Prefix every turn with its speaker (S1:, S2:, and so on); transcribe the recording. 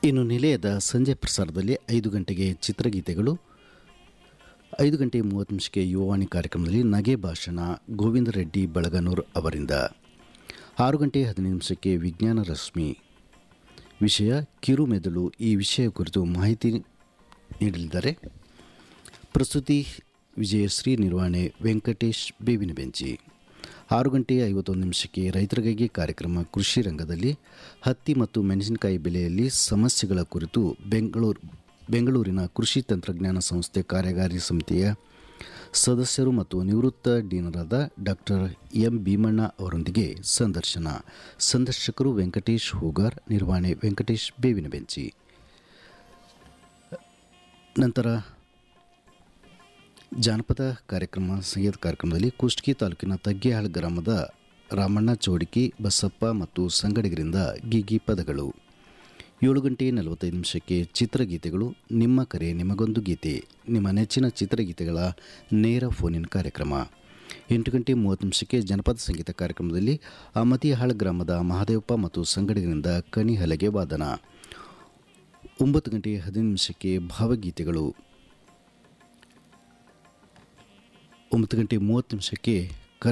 S1: ಇನ್ನು ನಿಲಯದ ಸಂಜೆ ಪ್ರಸಾರದಲ್ಲಿ ಐದು ಗಂಟೆಗೆ ಚಿತ್ರಗೀತೆಗಳು ಐದು ಗಂಟೆ ಮೂವತ್ತು ನಿಮಿಷಕ್ಕೆ ಯುವವಾಣಿ ಕಾರ್ಯಕ್ರಮದಲ್ಲಿ ನಗೆ ಭಾಷಣ ಗೋವಿಂದ ರೆಡ್ಡಿ ಬಳಗನೂರ್ ಅವರಿಂದ ಆರು ಗಂಟೆ ಹದಿನೈದು ನಿಮಿಷಕ್ಕೆ ವಿಜ್ಞಾನ ರಶ್ಮಿ ವಿಷಯ ಕಿರುಮೆದುಳು ಈ ವಿಷಯ ಕುರಿತು ಮಾಹಿತಿ ನೀಡಲಿದ್ದಾರೆ ಪ್ರಸ್ತುತಿ ವಿಜಯಶ್ರೀ ನಿರ್ವಹಣೆ ವೆಂಕಟೇಶ್ ಬೇವಿನ ಬೆಂಚಿ ಆರು ಗಂಟೆ ಐವತ್ತೊಂದು ನಿಮಿಷಕ್ಕೆ ರೈತರಿಗಾಗಿ ಕಾರ್ಯಕ್ರಮ ಕೃಷಿ ರಂಗದಲ್ಲಿ ಹತ್ತಿ ಮತ್ತು ಮೆಣಸಿನಕಾಯಿ ಬೆಲೆಯಲ್ಲಿ ಸಮಸ್ಯೆಗಳ ಕುರಿತು ಬೆಂಗಳೂರು ಬೆಂಗಳೂರಿನ ಕೃಷಿ ತಂತ್ರಜ್ಞಾನ ಸಂಸ್ಥೆ ಕಾರ್ಯಕಾರಿ ಸಮಿತಿಯ ಸದಸ್ಯರು ಮತ್ತು ನಿವೃತ್ತ ಡೀನರಾದ ಡಾಕ್ಟರ್ ಎಂ ಭೀಮಣ್ಣ ಅವರೊಂದಿಗೆ ಸಂದರ್ಶನ ಸಂದರ್ಶಕರು ವೆಂಕಟೇಶ್ ಹೂಗಾರ್ ನಿರ್ವಹಣೆ ವೆಂಕಟೇಶ್ ಬೇವಿನ ಬೆಂಚಿ ನಂತರ ಜಾನಪದ ಕಾರ್ಯಕ್ರಮ ಸಂಗೀತ ಕಾರ್ಯಕ್ರಮದಲ್ಲಿ ಕುಷ್ಟಗಿ ತಾಲೂಕಿನ ತಗ್ಗೇಹಾಳ್ ಗ್ರಾಮದ ರಾಮಣ್ಣ ಚೌಡಿಕಿ ಬಸಪ್ಪ ಮತ್ತು ಸಂಗಡಿಗರಿಂದ ಗೀಗಿ ಪದಗಳು ಏಳು ಗಂಟೆ ನಲವತ್ತೈದು ನಿಮಿಷಕ್ಕೆ ಚಿತ್ರಗೀತೆಗಳು ನಿಮ್ಮ ಕರೆ ನಿಮಗೊಂದು ಗೀತೆ ನಿಮ್ಮ ನೆಚ್ಚಿನ ಚಿತ್ರಗೀತೆಗಳ ನೇರ ಫೋನಿನ ಕಾರ್ಯಕ್ರಮ ಎಂಟು ಗಂಟೆ ಮೂವತ್ತು ನಿಮಿಷಕ್ಕೆ ಜನಪದ ಸಂಗೀತ ಕಾರ್ಯಕ್ರಮದಲ್ಲಿ ಅಮತಿಹಾಳ್ ಗ್ರಾಮದ ಮಹಾದೇವಪ್ಪ ಮತ್ತು ಸಂಗಡಿಗರಿಂದ ಕಣಿ ಹಲಗೆ ವಾದನ ಒಂಬತ್ತು ಗಂಟೆ ಹದಿನೈದು ನಿಮಿಷಕ್ಕೆ ಭಾವಗೀತೆಗಳು ಒಂಬತ್ತು ಗಂಟೆ ಮೂವತ್ತು ನಿಮಿಷಕ್ಕೆ